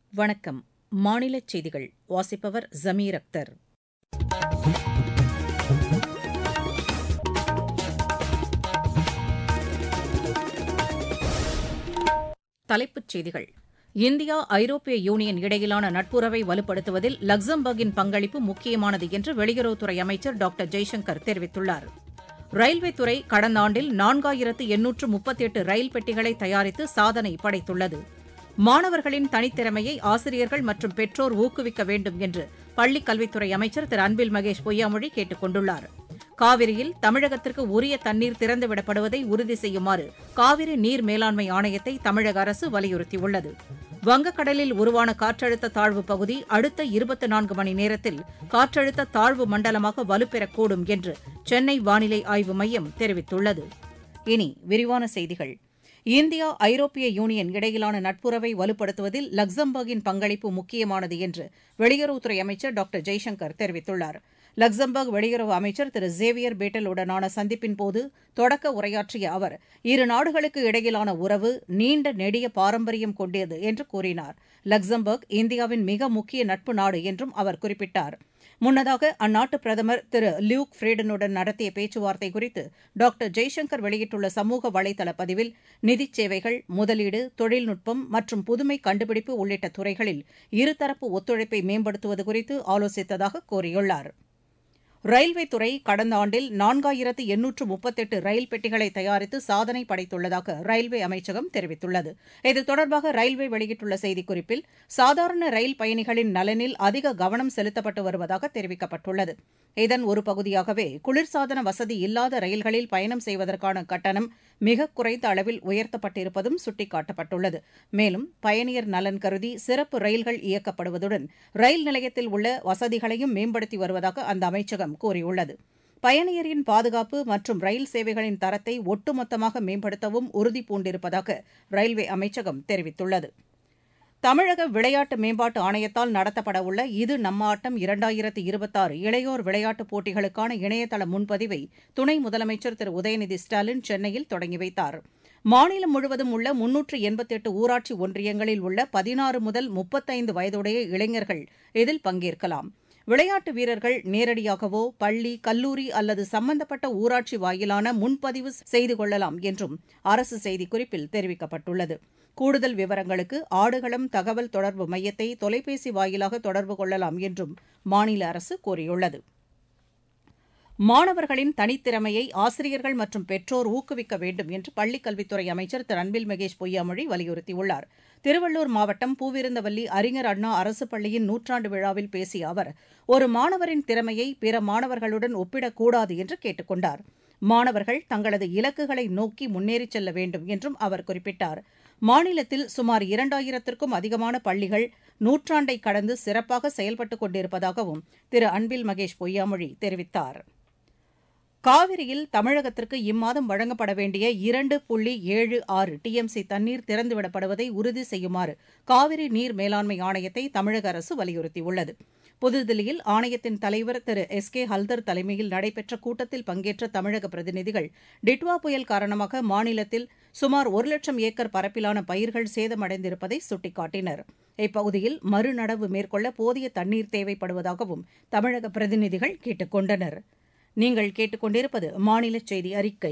வணக்கம் மாநிலச் செய்திகள் வாசிப்பவர் ஜமீர் அக்தர் தலைப்புச் செய்திகள் இந்தியா ஐரோப்பிய யூனியன் இடையிலான நட்புறவை வலுப்படுத்துவதில் லக்சம்பர்கின் பங்களிப்பு முக்கியமானது என்று வெளியுறவுத்துறை அமைச்சர் டாக்டர் ஜெய்சங்கர் தெரிவித்துள்ளார் ரயில்வே துறை கடந்த ஆண்டில் நான்காயிரத்து எண்ணூற்று முப்பத்தெட்டு ரயில் பெட்டிகளை தயாரித்து சாதனை படைத்துள்ளது மாணவர்களின் தனித்திறமையை ஆசிரியர்கள் மற்றும் பெற்றோர் ஊக்குவிக்க வேண்டும் என்று பள்ளிக் கல்வித்துறை அமைச்சர் திரு அன்பில் மகேஷ் பொய்யாமொழி கேட்டுக் கொண்டுள்ளார் காவிரியில் தமிழகத்திற்கு உரிய தண்ணீர் திறந்துவிடப்படுவதை உறுதி செய்யுமாறு காவிரி நீர் மேலாண்மை ஆணையத்தை தமிழக அரசு வலியுறுத்தியுள்ளது வங்கக்கடலில் உருவான காற்றழுத்த தாழ்வு பகுதி அடுத்த இருபத்தி நான்கு மணி நேரத்தில் காற்றழுத்த தாழ்வு மண்டலமாக வலுப்பெறக்கூடும் என்று சென்னை வானிலை ஆய்வு மையம் தெரிவித்துள்ளது இனி விரிவான செய்திகள் இந்தியா ஐரோப்பிய யூனியன் இடையிலான நட்புறவை வலுப்படுத்துவதில் லக்சம்பர்கின் பங்களிப்பு முக்கியமானது என்று வெளியுறவுத்துறை அமைச்சர் டாக்டர் ஜெய்சங்கர் தெரிவித்துள்ளார் லக்சம்பர்க் வெளியுறவு அமைச்சர் திரு சேவியர் பேட்டலுடனான சந்திப்பின்போது தொடக்க உரையாற்றிய அவர் இரு நாடுகளுக்கு இடையிலான உறவு நீண்ட நெடிய பாரம்பரியம் கொண்டது என்று கூறினார் லக்சம்பர்க் இந்தியாவின் மிக முக்கிய நட்பு நாடு என்றும் அவர் குறிப்பிட்டார் முன்னதாக அந்நாட்டு பிரதமர் திரு லியூக் ஃப்ரீடனுடன் நடத்திய பேச்சுவார்த்தை குறித்து டாக்டர் ஜெய்சங்கர் வெளியிட்டுள்ள சமூக வலைதள பதிவில் நிதிச் சேவைகள் முதலீடு தொழில்நுட்பம் மற்றும் புதுமை கண்டுபிடிப்பு உள்ளிட்ட துறைகளில் இருதரப்பு ஒத்துழைப்பை மேம்படுத்துவது குறித்து ஆலோசித்ததாக கூறியுள்ளார் ரயில்வே துறை கடந்த ஆண்டில் நான்காயிரத்து எண்ணூற்று முப்பத்தெட்டு ரயில் பெட்டிகளை தயாரித்து சாதனை படைத்துள்ளதாக ரயில்வே அமைச்சகம் தெரிவித்துள்ளது இது தொடர்பாக ரயில்வே வெளியிட்டுள்ள செய்திக்குறிப்பில் சாதாரண ரயில் பயணிகளின் நலனில் அதிக கவனம் செலுத்தப்பட்டு வருவதாக தெரிவிக்கப்பட்டுள்ளது இதன் ஒரு பகுதியாகவே குளிர்சாதன வசதி இல்லாத ரயில்களில் பயணம் செய்வதற்கான கட்டணம் மிக குறைந்த அளவில் உயர்த்தப்பட்டிருப்பதும் சுட்டிக்காட்டப்பட்டுள்ளது மேலும் பயணியர் நலன் கருதி சிறப்பு ரயில்கள் இயக்கப்படுவதுடன் ரயில் நிலையத்தில் உள்ள வசதிகளையும் மேம்படுத்தி வருவதாக அந்த அமைச்சகம் கூறியுள்ளது பயணியரின் பாதுகாப்பு மற்றும் ரயில் சேவைகளின் தரத்தை ஒட்டுமொத்தமாக மேம்படுத்தவும் உறுதி பூண்டிருப்பதாக ரயில்வே அமைச்சகம் தெரிவித்துள்ளது தமிழக விளையாட்டு மேம்பாட்டு ஆணையத்தால் நடத்தப்படவுள்ள இது நம்ம ஆட்டம் இரண்டாயிரத்து இருபத்தாறு இளையோர் விளையாட்டுப் போட்டிகளுக்கான இணையதள முன்பதிவை துணை முதலமைச்சர் திரு உதயநிதி ஸ்டாலின் சென்னையில் தொடங்கி வைத்தார் மாநிலம் முழுவதும் உள்ள முன்னூற்று எண்பத்தெட்டு ஊராட்சி ஒன்றியங்களில் உள்ள பதினாறு முதல் முப்பத்தைந்து வயதுடைய இளைஞர்கள் இதில் பங்கேற்கலாம் விளையாட்டு வீரர்கள் நேரடியாகவோ பள்ளி கல்லூரி அல்லது சம்பந்தப்பட்ட ஊராட்சி வாயிலான முன்பதிவு செய்து கொள்ளலாம் என்றும் அரசு செய்திக்குறிப்பில் தெரிவிக்கப்பட்டுள்ளது கூடுதல் விவரங்களுக்கு ஆடுகளம் தகவல் தொடர்பு மையத்தை தொலைபேசி வாயிலாக தொடர்பு கொள்ளலாம் என்றும் மாநில அரசு கூறியுள்ளது மாணவர்களின் தனித்திறமையை ஆசிரியர்கள் மற்றும் பெற்றோர் ஊக்குவிக்க வேண்டும் என்று பள்ளிக் கல்வித்துறை அமைச்சர் திரு அன்பில் மகேஷ் பொய்யாமொழி வலியுறுத்தியுள்ளார் திருவள்ளூர் மாவட்டம் பூவிருந்தவல்லி அறிஞர் அண்ணா அரசு பள்ளியின் நூற்றாண்டு விழாவில் பேசிய அவர் ஒரு மாணவரின் திறமையை பிற மாணவர்களுடன் ஒப்பிடக்கூடாது என்று கேட்டுக் கொண்டார் மாணவர்கள் தங்களது இலக்குகளை நோக்கி முன்னேறிச் செல்ல வேண்டும் என்றும் அவர் குறிப்பிட்டார் மாநிலத்தில் சுமார் இரண்டாயிரத்திற்கும் அதிகமான பள்ளிகள் நூற்றாண்டை கடந்து சிறப்பாக செயல்பட்டுக் கொண்டிருப்பதாகவும் திரு அன்பில் மகேஷ் பொய்யாமொழி தெரிவித்தார் காவிரியில் தமிழகத்திற்கு இம்மாதம் வழங்கப்பட வேண்டிய இரண்டு புள்ளி ஏழு ஆறு டிஎம்சி தண்ணீர் திறந்துவிடப்படுவதை உறுதி செய்யுமாறு காவிரி நீர் மேலாண்மை ஆணையத்தை தமிழக அரசு வலியுறுத்தியுள்ளது புதுதில்லியில் ஆணையத்தின் தலைவர் திரு எஸ் கே ஹல்தர் தலைமையில் நடைபெற்ற கூட்டத்தில் பங்கேற்ற தமிழக பிரதிநிதிகள் டிட்வா புயல் காரணமாக மாநிலத்தில் சுமார் ஒரு லட்சம் ஏக்கர் பரப்பிலான பயிர்கள் சேதமடைந்திருப்பதை சுட்டிக்காட்டினர் இப்பகுதியில் மறுநடவு மேற்கொள்ள போதிய தண்ணீர் தேவைப்படுவதாகவும் தமிழக பிரதிநிதிகள் கேட்டுக் கொண்டனர் நீங்கள் கேட்டுக்கொண்டிருப்பது மாநில செய்தி அறிக்கை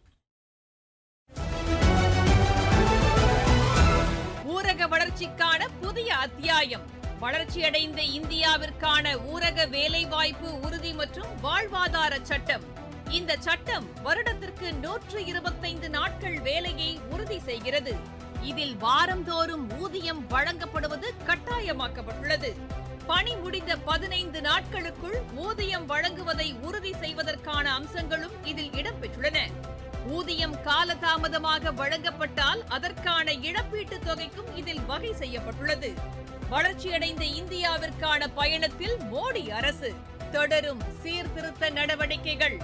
ஊரக வளர்ச்சிக்கான புதிய அத்தியாயம் வளர்ச்சியடைந்த இந்தியாவிற்கான ஊரக வேலைவாய்ப்பு உறுதி மற்றும் வாழ்வாதார சட்டம் இந்த சட்டம் வருடத்திற்கு நூற்று இருபத்தைந்து நாட்கள் வேலையை உறுதி செய்கிறது இதில் வாரந்தோறும் ஊதியம் வழங்கப்படுவது கட்டாயமாக்கப்பட்டுள்ளது பணி முடிந்த பதினைந்து நாட்களுக்குள் ஊதியம் வழங்குவதை உறுதி செய்வதற்கான அம்சங்களும் இதில் இடம்பெற்றுள்ளன ஊதியம் காலதாமதமாக வழங்கப்பட்டால் அதற்கான இழப்பீட்டுத் தொகைக்கும் இதில் வகை செய்யப்பட்டுள்ளது வளர்ச்சியடைந்த இந்தியாவிற்கான பயணத்தில் மோடி அரசு தொடரும் சீர்திருத்த நடவடிக்கைகள்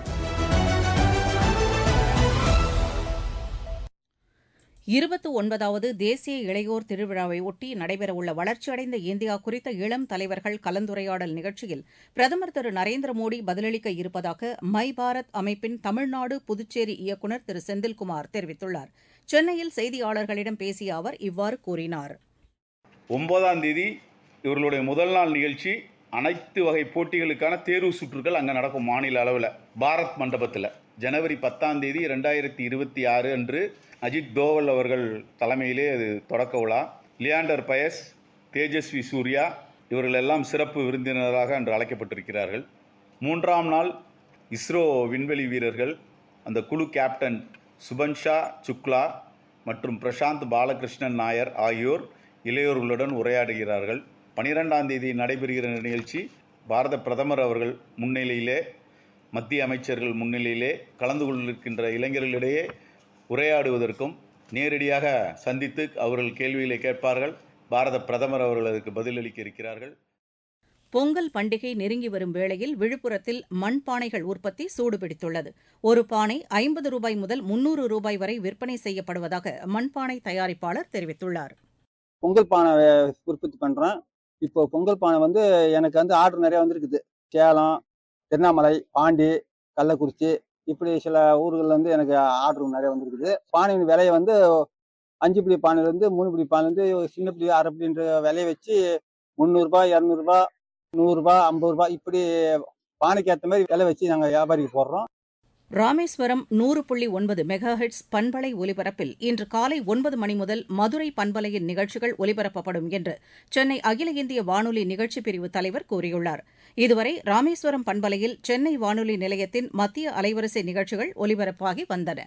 இருபத்து ஒன்பதாவது தேசிய இளையோர் திருவிழாவை ஒட்டி நடைபெறவுள்ள வளர்ச்சியடைந்த இந்தியா குறித்த இளம் தலைவர்கள் கலந்துரையாடல் நிகழ்ச்சியில் பிரதமர் திரு நரேந்திர மோடி பதிலளிக்க இருப்பதாக மை பாரத் அமைப்பின் தமிழ்நாடு புதுச்சேரி இயக்குநர் திரு செந்தில்குமார் தெரிவித்துள்ளார் சென்னையில் செய்தியாளர்களிடம் பேசிய அவர் இவ்வாறு கூறினார் ஒன்பதாம் தேதி இவர்களுடைய முதல் நாள் நிகழ்ச்சி அனைத்து வகை போட்டிகளுக்கான தேர்வு சுற்றுகள் அங்கே நடக்கும் மாநில அளவில் பாரத் மண்டபத்தில் ஜனவரி பத்தாம் தேதி ரெண்டாயிரத்தி இருபத்தி ஆறு அன்று அஜித் தோவல் அவர்கள் தலைமையிலே அது தொடக்க விழா லியாண்டர் பயஸ் தேஜஸ்வி சூர்யா இவர்கள் எல்லாம் சிறப்பு விருந்தினராக அன்று அழைக்கப்பட்டிருக்கிறார்கள் மூன்றாம் நாள் இஸ்ரோ விண்வெளி வீரர்கள் அந்த குழு கேப்டன் சுபன்ஷா சுக்லா மற்றும் பிரசாந்த் பாலகிருஷ்ணன் நாயர் ஆகியோர் இளையோர்களுடன் உரையாடுகிறார்கள் பனிரெண்டாம் தேதி நடைபெறுகிற நிகழ்ச்சி பாரத பிரதமர் அவர்கள் முன்னிலையிலே மத்திய அமைச்சர்கள் முன்னிலையிலே கலந்து கொண்டிருக்கின்ற இளைஞர்களிடையே உரையாடுவதற்கும் நேரடியாக சந்தித்து அவர்கள் கேள்விகளை கேட்பார்கள் பாரத பிரதமர் அவர்கள் அதற்கு பதிலளிக்க இருக்கிறார்கள் பொங்கல் பண்டிகை நெருங்கி வரும் வேளையில் விழுப்புரத்தில் மண்பானைகள் உற்பத்தி சூடுபிடித்துள்ளது ஒரு பானை ஐம்பது ரூபாய் முதல் முன்னூறு ரூபாய் வரை விற்பனை செய்யப்படுவதாக மண்பானை தயாரிப்பாளர் தெரிவித்துள்ளார் பொங்கல் பானை உற்பத்தி பண்ணுறேன் இப்போ பொங்கல் பானை வந்து எனக்கு வந்து ஆர்டர் நிறைய வந்திருக்குது சேலம் திருவண்ணாமலை பாண்டி கள்ளக்குறிச்சி இப்படி சில ஊர்களில் வந்து எனக்கு ஆர்டர் நிறைய வந்திருக்குது பானையின் விலையை வந்து அஞ்சு பிடி பானையிலேருந்து மூணு பிடி பானையிலேருந்து சின்ன பிடி அரை பிடின்ற விலையை வச்சு முந்நூறுரூபா இரநூறுபா நூறுரூபா ஐம்பது ரூபா இப்படி பானைக்கு ஏற்ற மாதிரி விலை வச்சு நாங்கள் வியாபாரிக்கு போடுறோம் ராமேஸ்வரம் நூறு புள்ளி ஒன்பது மெகாஹெட்ஸ் பண்பலை ஒலிபரப்பில் இன்று காலை ஒன்பது மணி முதல் மதுரை பண்பலையின் நிகழ்ச்சிகள் ஒலிபரப்பப்படும் என்று சென்னை அகில இந்திய வானொலி நிகழ்ச்சி பிரிவு தலைவர் கூறியுள்ளார் இதுவரை ராமேஸ்வரம் பண்பலையில் சென்னை வானொலி நிலையத்தின் மத்திய அலைவரிசை நிகழ்ச்சிகள் ஒலிபரப்பாகி வந்தன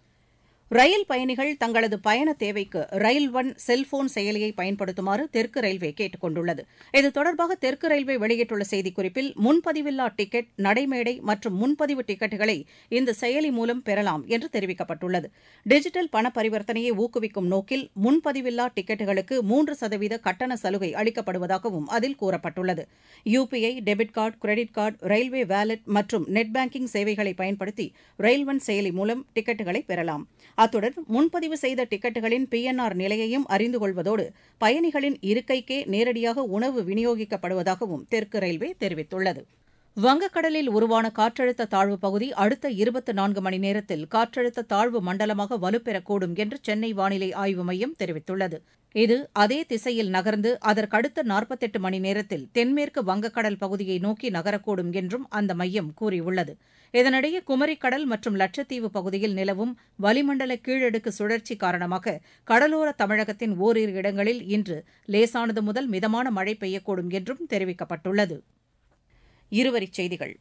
ரயில் பயணிகள் தங்களது பயண தேவைக்கு ரயில் ஒன் செல்போன் செயலியை பயன்படுத்துமாறு தெற்கு ரயில்வே கேட்டுக் கொண்டுள்ளது இது தொடர்பாக தெற்கு ரயில்வே வெளியிட்டுள்ள செய்திக்குறிப்பில் முன்பதிவில்லா டிக்கெட் நடைமேடை மற்றும் முன்பதிவு டிக்கெட்டுகளை இந்த செயலி மூலம் பெறலாம் என்று தெரிவிக்கப்பட்டுள்ளது டிஜிட்டல் பண பரிவர்த்தனையை ஊக்குவிக்கும் நோக்கில் முன்பதிவில்லா டிக்கெட்டுகளுக்கு மூன்று சதவீத கட்டண சலுகை அளிக்கப்படுவதாகவும் அதில் கூறப்பட்டுள்ளது UPI debit card credit card railway wallet மற்றும் நெட் பேங்கிங் சேவைகளை பயன்படுத்தி ரயில் ஒன் செயலி மூலம் டிக்கெட்டுகளை பெறலாம் அத்துடன் முன்பதிவு செய்த டிக்கெட்டுகளின் பிஎன்ஆர் நிலையையும் அறிந்து கொள்வதோடு பயணிகளின் இருக்கைக்கே நேரடியாக உணவு விநியோகிக்கப்படுவதாகவும் தெற்கு ரயில்வே தெரிவித்துள்ளது வங்கக்கடலில் உருவான காற்றழுத்த தாழ்வு பகுதி அடுத்த இருபத்தி நான்கு மணி நேரத்தில் காற்றழுத்த தாழ்வு மண்டலமாக வலுப்பெறக்கூடும் என்று சென்னை வானிலை ஆய்வு மையம் தெரிவித்துள்ளது இது அதே திசையில் நகர்ந்து அதற்கடுத்த நாற்பத்தெட்டு மணி நேரத்தில் தென்மேற்கு வங்கக்கடல் பகுதியை நோக்கி நகரக்கூடும் என்றும் அந்த மையம் கூறியுள்ளது இதனிடையே குமரிக்கடல் மற்றும் லட்சத்தீவு பகுதியில் நிலவும் வளிமண்டல கீழடுக்கு சுழற்சி காரணமாக கடலோர தமிழகத்தின் ஓரிரு இடங்களில் இன்று லேசானது முதல் மிதமான மழை பெய்யக்கூடும் என்றும் தெரிவிக்கப்பட்டுள்ளது இருவரிச் செய்திகள்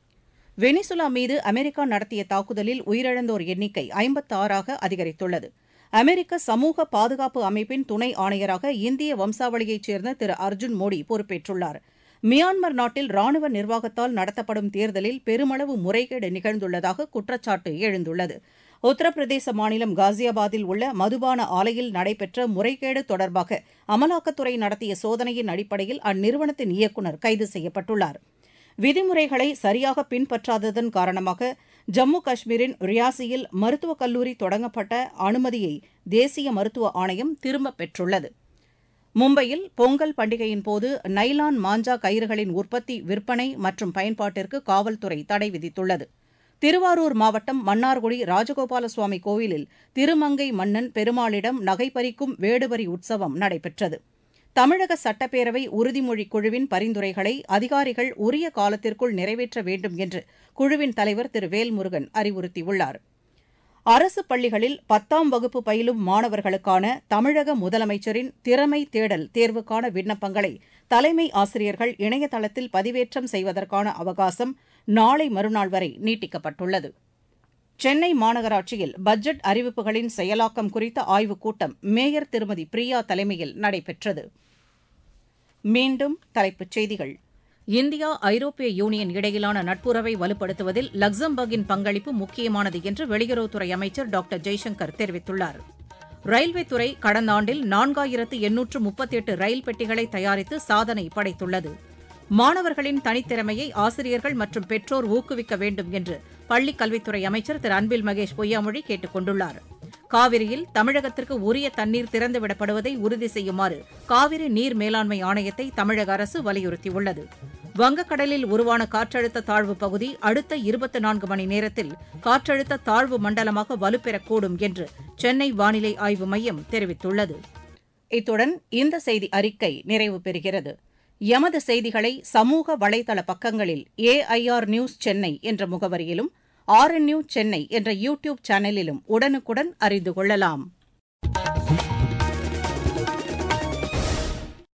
வெனிசுலா மீது அமெரிக்கா நடத்திய தாக்குதலில் உயிரிழந்தோர் எண்ணிக்கை ஐம்பத்தாறாக அதிகரித்துள்ளது அமெரிக்க சமூக பாதுகாப்பு அமைப்பின் துணை ஆணையராக இந்திய வம்சாவளியைச் சேர்ந்த திரு அர்ஜுன் மோடி பொறுப்பேற்றுள்ளார் மியான்மர் நாட்டில் ராணுவ நிர்வாகத்தால் நடத்தப்படும் தேர்தலில் பெருமளவு முறைகேடு நிகழ்ந்துள்ளதாக குற்றச்சாட்டு எழுந்துள்ளது உத்தரப்பிரதேச மாநிலம் காசியாபாத்தில் உள்ள மதுபான ஆலையில் நடைபெற்ற முறைகேடு தொடர்பாக அமலாக்கத்துறை நடத்திய சோதனையின் அடிப்படையில் அந்நிறுவனத்தின் இயக்குநர் கைது செய்யப்பட்டுள்ளார் விதிமுறைகளை சரியாக பின்பற்றாததன் காரணமாக ஜம்மு காஷ்மீரின் ரியாசியில் மருத்துவக் கல்லூரி தொடங்கப்பட்ட அனுமதியை தேசிய மருத்துவ ஆணையம் திரும்பப் பெற்றுள்ளது மும்பையில் பொங்கல் பண்டிகையின் போது நைலான் மாஞ்சா கயிறுகளின் உற்பத்தி விற்பனை மற்றும் பயன்பாட்டிற்கு காவல்துறை தடை விதித்துள்ளது திருவாரூர் மாவட்டம் மன்னார்குடி ராஜகோபால சுவாமி கோவிலில் திருமங்கை மன்னன் பெருமாளிடம் நகை பறிக்கும் வேடுவரி உற்சவம் நடைபெற்றது தமிழக சட்டப்பேரவை உறுதிமொழி குழுவின் பரிந்துரைகளை அதிகாரிகள் உரிய காலத்திற்குள் நிறைவேற்ற வேண்டும் என்று குழுவின் தலைவர் திரு வேல்முருகன் அறிவுறுத்தியுள்ளார் அரசு பள்ளிகளில் பத்தாம் வகுப்பு பயிலும் மாணவர்களுக்கான தமிழக முதலமைச்சரின் திறமை தேடல் தேர்வுக்கான விண்ணப்பங்களை தலைமை ஆசிரியர்கள் இணையதளத்தில் பதிவேற்றம் செய்வதற்கான அவகாசம் நாளை மறுநாள் வரை நீட்டிக்கப்பட்டுள்ளது சென்னை மாநகராட்சியில் பட்ஜெட் அறிவிப்புகளின் செயலாக்கம் குறித்த ஆய்வுக் கூட்டம் மேயர் திருமதி பிரியா தலைமையில் நடைபெற்றது மீண்டும் தலைப்புச் செய்திகள் இந்தியா ஐரோப்பிய யூனியன் இடையிலான நட்புறவை வலுப்படுத்துவதில் லக்சம்பர்கின் பங்களிப்பு முக்கியமானது என்று வெளியுறவுத்துறை அமைச்சர் டாக்டர் ஜெய்சங்கர் தெரிவித்துள்ளார் ரயில்வே துறை கடந்த ஆண்டில் நான்காயிரத்து எண்ணூற்று முப்பத்தி எட்டு ரயில் பெட்டிகளை தயாரித்து சாதனை படைத்துள்ளது மாணவர்களின் தனித்திறமையை ஆசிரியர்கள் மற்றும் பெற்றோர் ஊக்குவிக்க வேண்டும் என்று பள்ளிக் கல்வித்துறை அமைச்சர் திரு அன்பில் மகேஷ் பொய்யாமொழி கேட்டுக் கொண்டுள்ளார் காவிரியில் தமிழகத்திற்கு உரிய தண்ணீர் திறந்துவிடப்படுவதை உறுதி செய்யுமாறு காவிரி நீர் மேலாண்மை ஆணையத்தை தமிழக அரசு வலியுறுத்தியுள்ளது வங்கக்கடலில் உருவான காற்றழுத்த தாழ்வு பகுதி அடுத்த இருபத்தி நான்கு மணி நேரத்தில் காற்றழுத்த தாழ்வு மண்டலமாக வலுப்பெறக்கூடும் என்று சென்னை வானிலை ஆய்வு மையம் தெரிவித்துள்ளது இத்துடன் இந்த செய்தி அறிக்கை நிறைவு பெறுகிறது எமது செய்திகளை சமூக வலைதள பக்கங்களில் ஏஐஆர் நியூஸ் சென்னை என்ற முகவரியிலும் ஆர்என்யூ சென்னை என்ற யூ டியூப் சேனலிலும் உடனுக்குடன் அறிந்து கொள்ளலாம்